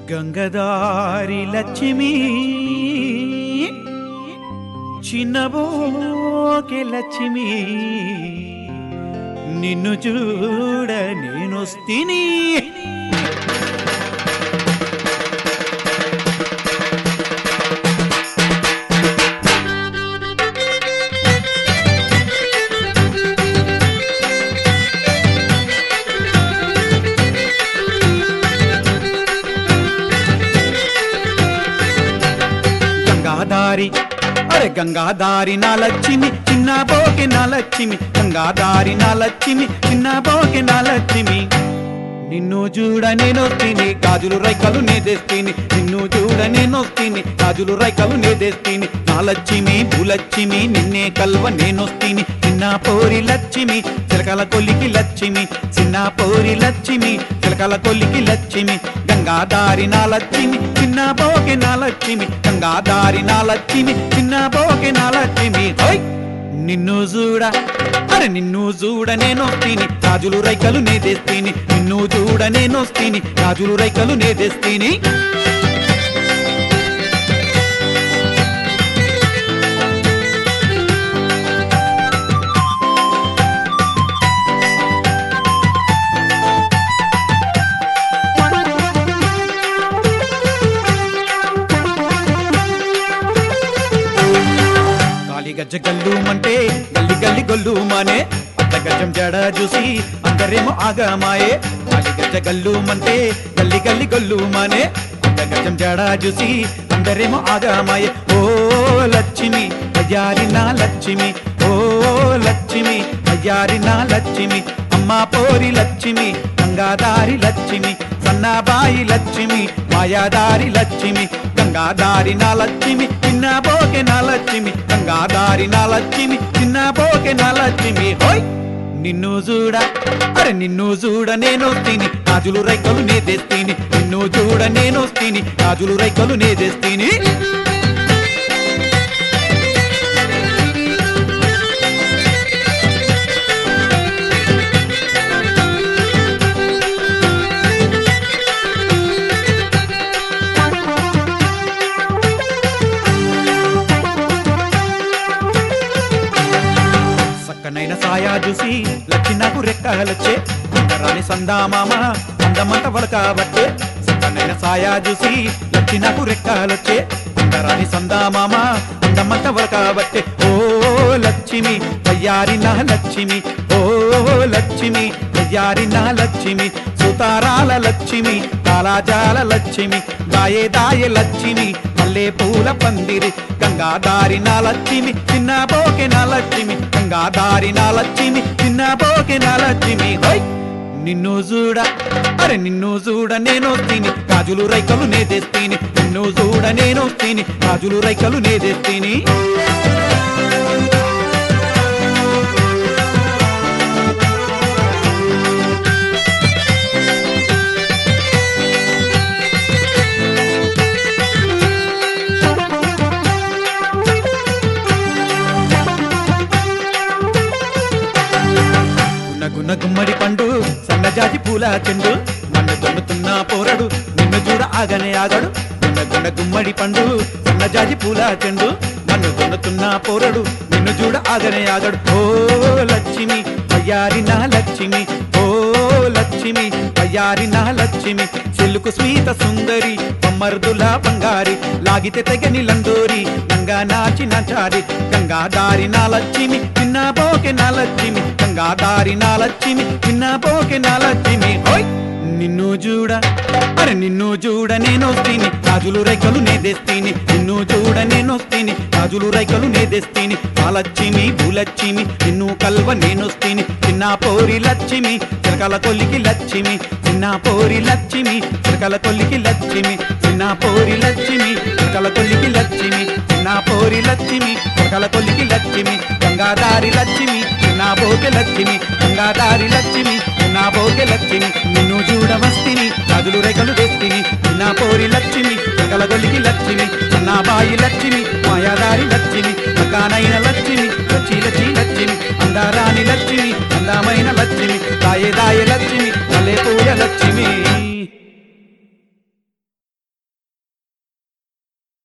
గంగదారి లక్ష్మి చిన్నబోకే లక్ష్మి నిన్ను చూడ నేనొస్తిని గంగాదారి అరే గంగాదారి నా లక్ష్మి చిన్న బోకే నా లక్ష్మి గంగాదారి నా లక్ష్మి చిన్న బోకే నా లక్ష్మి నిన్ను చూడ నేనొస్తిని గాజులు రైకలు నేదెస్తిని నిన్ను చూడ నేనొస్తిని గాజులు రైకలు నేదెస్తిని నా లక్ష్మి భూలక్ష్మి నిన్నే కల్వ నేనొస్తిని చిన్న పోరి లక్ష్మి చిలకల కొల్లికి లక్ష్మి చిన్న పోరి లక్ష్మి చిలకల కొల్లికి లక్ష్మి గంగాదారి నా లక్ష్మి చిన్న బోకే నా లక్ష్మి గంగాదారి నా లక్ష్మి చిన్న బోకే నా లక్ష్మి హోయ్ నిన్ను చూడ అరే నిన్ను చూడ నేనొస్తిని రాజులు రైకలు నేదెస్తిని నిన్ను చూడ నేనొస్తిని రాజులు రైకలు నేదెస్తిని కాలి గజ్జ గల్లుమంటే గల్లి గల్లి గొల్లుమానే అత్త గజం జడ చూసి అందరేమో ఆగమాయే కాలి గజ్జ గల్లుమంటే గల్లి గల్లి గొల్లుమానే అత్త గజం జడ చూసి అందరేమో ఆగమాయే ఓ లక్ష్మి అయ్యారి నా లక్ష్మి ఓ లక్ష్మి అయ్యారి నా లక్ష్మి అమ్మ పోరి లక్ష్మి గంగాదారి లక్ష్మి సన్నాబాయి లక్ష్మి మాయాదారి లక్ష్మి గంగాదారి నా లక్ష్మి చిన్న బోకే నా లక్ష్మి గంగాదారి నా లక్ష్మి చిన్న బోకే నా లక్ష్మి హోయ్ నిన్ను చూడ అరే నిన్ను చూడ నేను తిని రాజులు రైకలు నే తెస్తిని నిన్ను చూడ నేను తిని రాజులు రైకలు నే తెస్తిని సక్కనైన సాయా చూసి లచ్చి నాకు రెక్కలొచ్చే అందరాని సందామామ అందమంత వలకాబట్టే సక్కనైన సాయా చూసి లచ్చి నాకు రెక్కలొచ్చే అందరాని సందామామ అందమంత వలకాబట్టే ఓ లక్ష్మి వయ్యారి నా లక్ష్మి ఓ లక్ష్మి వయ్యారి నా లక్ష్మి సుతారాల లక్ష్మి కాలాజాల లక్ష్మి దాయే దాయే లక్ష్మి మల్లె పూల పందిరి గంగాదారి నా లక్ష్మి చిన్న బోకే నా లక్ష్మి గంగాదారి నా లక్ష్మి చిన్న బోకే నా లక్ష్మి హోయ్ నిన్ను చూడ అరే నిన్ను చూడ నేను తిని రాజులు రైకలు నే తెస్తిని నిన్ను చూడ నేను తిని రాజులు రైకలు నే తెస్తిని గున్న గున్న గుమ్మడి పండు సన్నజాజి పూల చెండు నన్ను దొన్నుతున్న పోరడు నిన్ను చూడ ఆగనే ఆగడు గున్న గున్న గుమ్మడి పండు సన్నజాజి పూల చెండు నన్ను దొన్నుతున్న పోరడు నిన్ను చూడ ఆగనే ఆగడు ఓ లక్ష్మి అయ్యారి నా లక్ష్మి ఓ లక్ష్మి అయ్యారి నా లక్ష్మి చెల్లుకు స్వీత సుందరి పమ్మర్దుల బంగారి లాగితే తెగని లందోరి గంగా నాచి నాచారి గంగాదారి నా లక్ష్మి చిన్న బోకే నా లక్ష్మి గంగాదారి నా లక్ష్మి చిన్న బోకే నా లక్ష్మి హోయ్ నిన్ను చూడ అరే నిన్ను చూడ నేనొస్తిని రాజులు రైకలు నేదెస్తిని నిన్ను చూడ నేనొస్తిని రాజులు రైకలు నేదెస్తిని ఆ లక్ష్మి భూలక్ష్మి నిన్ను కల్వ నేనొస్తిని చిన్న పోరి లక్ష్మి చిలకల తొల్లికి లక్ష్మి చిన్న పోరి లక్ష్మి చిలకల తొల్లికి లక్ష్మి చిన్న పోరి లక్ష్మి చిలకల తొల్లికి లక్ష్మి చిన్న పోరి లక్ష్మి చిలకల తొల్లికి లక్ష్మి గంగాదారి లక్ష్మి చిన్న బోకె లక్ష్మి గంగాదారి లక్ష్మి చిన్న బోకె లక్ష్మి నిన్ను చూడవస్తిని రాజులు రేఖలు వేస్తిని చిన్న పోరి లక్ష్మి చిలకల తొల్లికి లక్ష్మి చిన్న బాయి లక్ష్మి మాయాదారి లక్ష్మి మకానైన లక్ష్మి లచ్చి లచ్చి లక్ష్మి అందారాని లక్ష్మి అందమైన లక్ష్మి దాయే దాయ లక్ష్మి మల్లె పూల లక్ష్మి